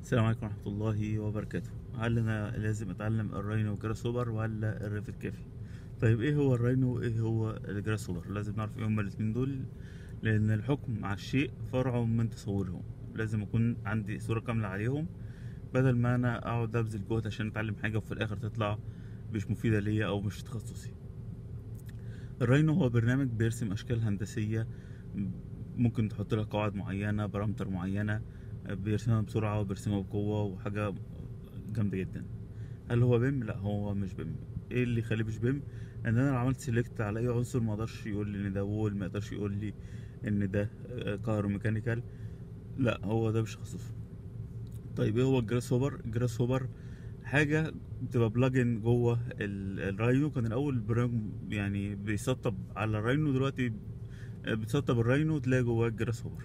السلام عليكم ورحمة الله وبركاته هل أنا لازم أتعلم الراينو والجراس هوبر ولا الريفت كافي؟ طيب إيه هو الراينو وإيه هو الجراس هوبر؟ لازم نعرف إيه هما الاتنين دول لأن الحكم على الشيء فرع من تصورهم لازم أكون عندي صورة كاملة عليهم بدل ما أنا أقعد أبذل جهد عشان أتعلم حاجة وفي الآخر تطلع مش مفيدة ليا أو مش تخصصي الراينو هو برنامج بيرسم أشكال هندسية ممكن تحط لها قواعد معينة بارامتر معينة بيرسمها بسرعة وبيرسمها بقوة وحاجة جامدة جدا هل هو بيم؟ لا هو مش بيم ايه اللي يخليه مش بيم؟ ان انا لو عملت سيلكت على اي عنصر ما اقدرش يقول لي ان ده وول ما يقدرش يقول لي ان ده كهروميكانيكال لا هو ده مش تخصصه طيب ايه هو الجراس هوبر؟ الجراس هوبر حاجة بتبقى بلاجن جوه ال- الراينو كان الأول البرنامج يعني بيسطب على الراينو دلوقتي بتسطب الراينو تلاقي جواه الجراس هوبر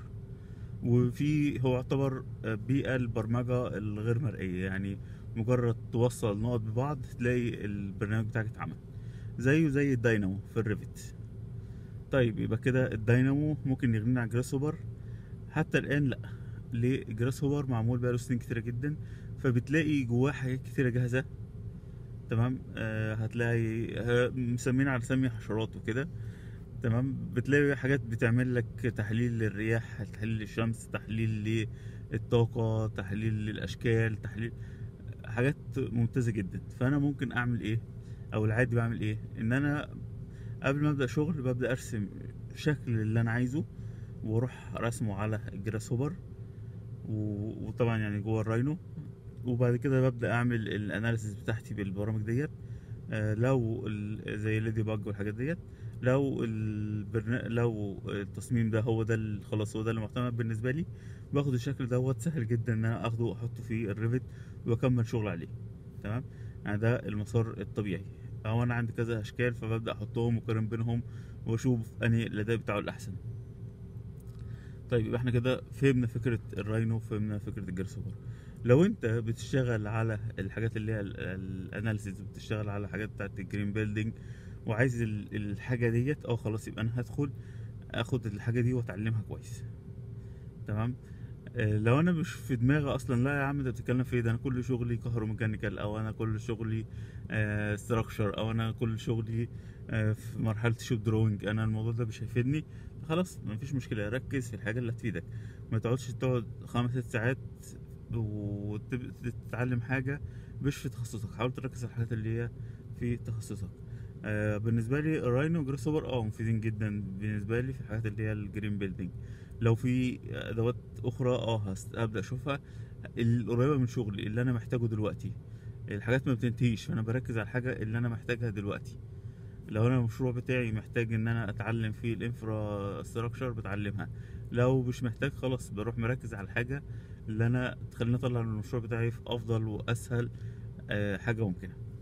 وفي هو يعتبر بيئة البرمجة الغير مرئية يعني مجرد توصل نقط ببعض تلاقي البرنامج بتاعك اتعمل زيه زي الداينامو في الريفت طيب يبقى كده الداينامو ممكن يغنينا عن جراس هوبر حتى الآن لأ ليه جراس هوبر معمول بقاله سنين كتيرة جدا فبتلاقي جواه حاجات كتيرة جاهزة تمام آه هتلاقي آه، مسمين على سمي حشرات وكده تمام بتلاقي حاجات بتعمل لك تحليل للرياح تحليل للشمس تحليل للطاقة تحليل للأشكال تحليل حاجات ممتازة جدا فأنا ممكن أعمل إيه أو العادي بعمل إيه إن أنا قبل ما أبدأ شغل ببدأ أرسم شكل اللي أنا عايزه وأروح رسمه على الجراس هوبر و- وطبعا يعني جوه الراينو وبعد كده ببدأ أعمل الأناليسيس بتاعتي بالبرامج ديت آه، لو ال- زي ليدي باج والحاجات ديت لو البرنا... لو التصميم ده هو ده ال- خلاص هو ده اللي معتمد بالنسبه لي باخد الشكل دوت سهل جدا ان انا اخده واحطه في الريفت واكمل شغل عليه تمام يعني ده المسار الطبيعي او انا عندي كذا اشكال فببدا احطهم واقارن بينهم واشوف انهي الاداء بتاعه الاحسن طيب يبقى احنا كده فهمنا فكره الراينو فهمنا فكره الجرسوبر لو انت بتشتغل على الحاجات اللي هي الاناليسيز بتشتغل على حاجات بتاعت الجرين بيلدينج وعايز ال- الحاجه ديت اه خلاص يبقى انا هدخل اخد الحاجه دي واتعلمها كويس تمام آه، لو انا مش في دماغي اصلا لا يا عم ده بتتكلم في ايه ده انا كل شغلي كهروميكانيكال او انا كل شغلي ستراكشر او انا كل شغلي آه، في مرحله شوب دروينج انا الموضوع ده مش هيفيدني خلاص مفيش مشكله ركز في الحاجه اللي هتفيدك ما تقعدش تقعد خمس ست ساعات وتتعلم حاجه مش في تخصصك حاول تركز على الحاجات اللي هي في تخصصك آه بالنسبه لي الراينو وجريس هوبر اه مفيدين جدا بالنسبه لي في الحاجات اللي هي الجرين بيلدينج لو في ادوات اخرى اه هست- هبدا اشوفها القريبه من شغلي اللي انا محتاجه دلوقتي الحاجات ما بتنتهيش فانا بركز على الحاجه اللي انا محتاجها دلوقتي لو انا المشروع بتاعي محتاج ان انا اتعلم فيه الانفرا ستراكشر بتعلمها لو مش محتاج خلاص بروح مركز على الحاجه اللي انا تخليني اطلع من المشروع بتاعي في افضل واسهل آه، حاجه ممكنه